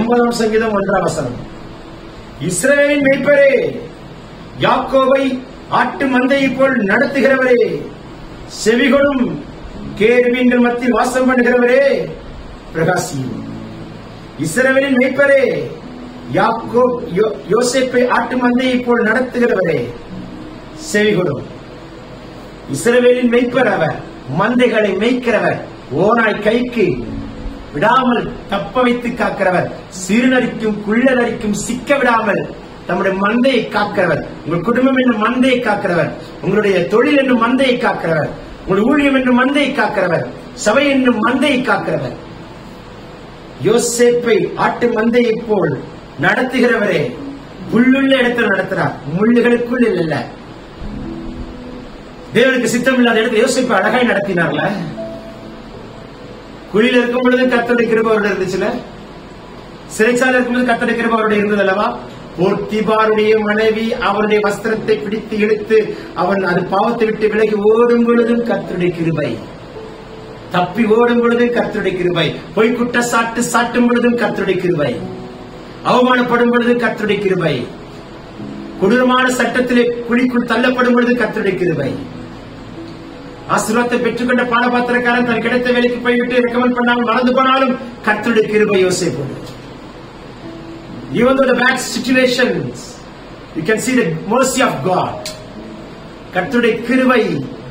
பத்தொன்பதாம் சங்கீதம் ஒன்றாம் வசனம் இஸ்ரவேலின் மெய்ப்பரே யாக்கோவை ஆட்டு மந்தையை போல் நடத்துகிறவரே செவிகொடும் கேர்வீன்கள் மத்தியில் வாசம் பண்ணுகிறவரே பிரகாசியும் இஸ்ரவேலின் மெய்ப்பரே யாக்கோ யோ- யோசேப்பை ஆட்டு மந்தையை போல் நடத்துகிறவரே செவிகொடும் இஸ்ரவேலின் மெய்ப்பர் அவர் மந்தைகளை மேய்க்கிறவர் ஓனாய் கைக்கு விடாமல் தப்ப வைத்து காக்கிறவர் சிறுநரிக்கும் குள்ளநரிக்கும் சிக்க விடாமல் நம்முடைய மந்தையை காக்கிறவர் உங்கள் குடும்பம் என்னும் மந்தையை காக்கிறவர் உங்களுடைய தொழில் என்னும் மந்தையை காக்கிறவர் உங்கள் ஊழியம் என்னும் மந்தையை காக்கிறவர் சபை என்னும் மந்தையை காக்கிறவர் யோசேப்பை ஆட்டு மந்தையை போல் நடத்துகிறவரே புல்லுள்ள இடத்தில் நடத்துறார் முள்ளுகளுக்குள் இல்ல தேவனுக்கு சித்தம் இல்லாத இடத்துல யோசிப்பு அழகாய் நடத்தினார்ல குழியில இருக்கும் பொழுது கத்தோட கிருப அவருடைய இருந்துச்சுல சிறைச்சாலை இருக்கும்போது கத்தோட கிருப அவருடைய இருந்தது அல்லவா போர்த்திபாருடைய மனைவி அவருடைய வஸ்திரத்தை பிடித்து இழுத்து அவன் அது பாவத்தை விட்டு விலகி ஓடும் பொழுதும் கத்தருடைய கிருபை தப்பி ஓடும் பொழுதும் கர்த்தருடைய கிருபை பொய் குற்றச்சாட்டு சாட்டும் பொழுதும் கர்த்தருடைய கிருபை அவமானப்படும் பொழுது கர்த்தருடைய கிருபை கொடூரமான சட்டத்திலே குழிக்குள் தள்ளப்படும் பொழுது கர்த்தருடைய கிருபை ஆசீர்வாதத்தை பெற்றுக்கொண்ட பாடபாத்திரக்காரன் தன் கிடைத்த வேலைக்கு போய்விட்டு ரெக்கமெண்ட் பண்ணாமல் மறந்து போனாலும் கர்த்தருடைய கிருபை யோசிப்போம் Even though the bad situations, you can see the mercy of God. கர்த்தருடைய கிருபை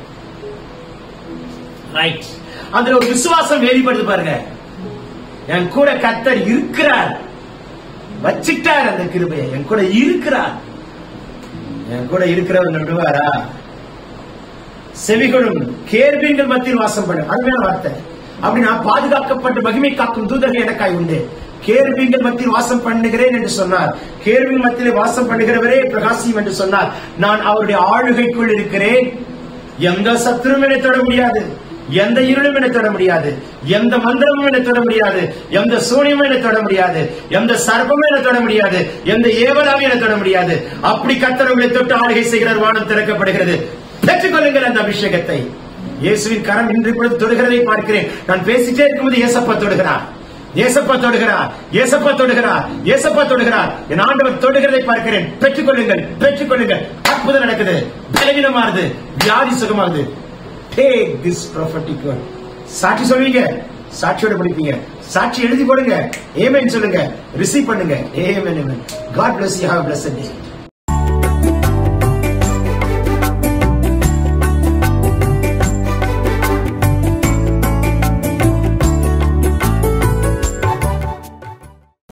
ரைட் அதுல ஒரு விசுவாசம் வெளிப்படுது பாருங்க என் கூட கர்த்தர் இருக்கிறார் வச்சிட்டார் அந்த கிருபையை என் கூட இருக்கிறார் என் கூட இருக்கிறவர் நடுவாரா செவிகளும் கேர்வீங்கள் மத்தியில் வாசம் பண்ண அருமையான வார்த்தை அப்படின்னா பாதுகாக்கப்பட்டு மகிமை காக்கும் தூதர்கள் எனக்காய் உண்டு கேர்வீங்கள் மத்தியில் வாசம் பண்ணுகிறேன் என்று சொன்னார் கேர்வின் மத்தியிலே வாசம் பண்ணுகிறவரே பிரகாசியம் என்று சொன்னார் நான் அவருடைய ஆளுகைக்குள் இருக்கிறேன் எந்த சத்துரும் என்னை தொட முடியாது எந்த இருளும் என்னை தொட முடியாது எந்த மந்திரமும் என்னை தொட முடியாது எந்த சூனியமும் என்னை தொட முடியாது எந்த சர்ப்பமும் என்னை தொட முடியாது எந்த ஏவலாவும் என்னை தொட முடியாது அப்படி கத்தரவுகளை தொட்டு ஆளுகை செய்கிறார் வானம் திறக்கப்படுகிறது பெற்றுக்கொள்ளுங்கள் அந்த அபிஷேகத்தை இயேசுவின் கரம் இன்று பொழுது தொடுகிறதை பார்க்கிறேன் நான் பேசிட்டே இருக்கும்போது ஏசப்பா தொடுகிறார் ஏசப்பா தொடுகிறார் ஏசப்பா தொடுகிறார் ஏசப்பா தொடுகிறார் என் ஆண்டவர் தொடுகிறதை பார்க்கிறேன் பெற்றுக்கொள்ளுங்கள் பெற்றுக்கொள்ளுங்கள் அற்புதம் நடக்குது பலவீனமாகுது வியாதி சுகமாகுது டேக் திஸ் ப்ராப்பர்ட்டி சாட்சி சொல்வீங்க சாட்சியோட படிப்பீங்க சாட்சி எழுதி போடுங்க ஏமேன் சொல்லுங்க ரிசீவ் பண்ணுங்க amen God bless you have a blessed day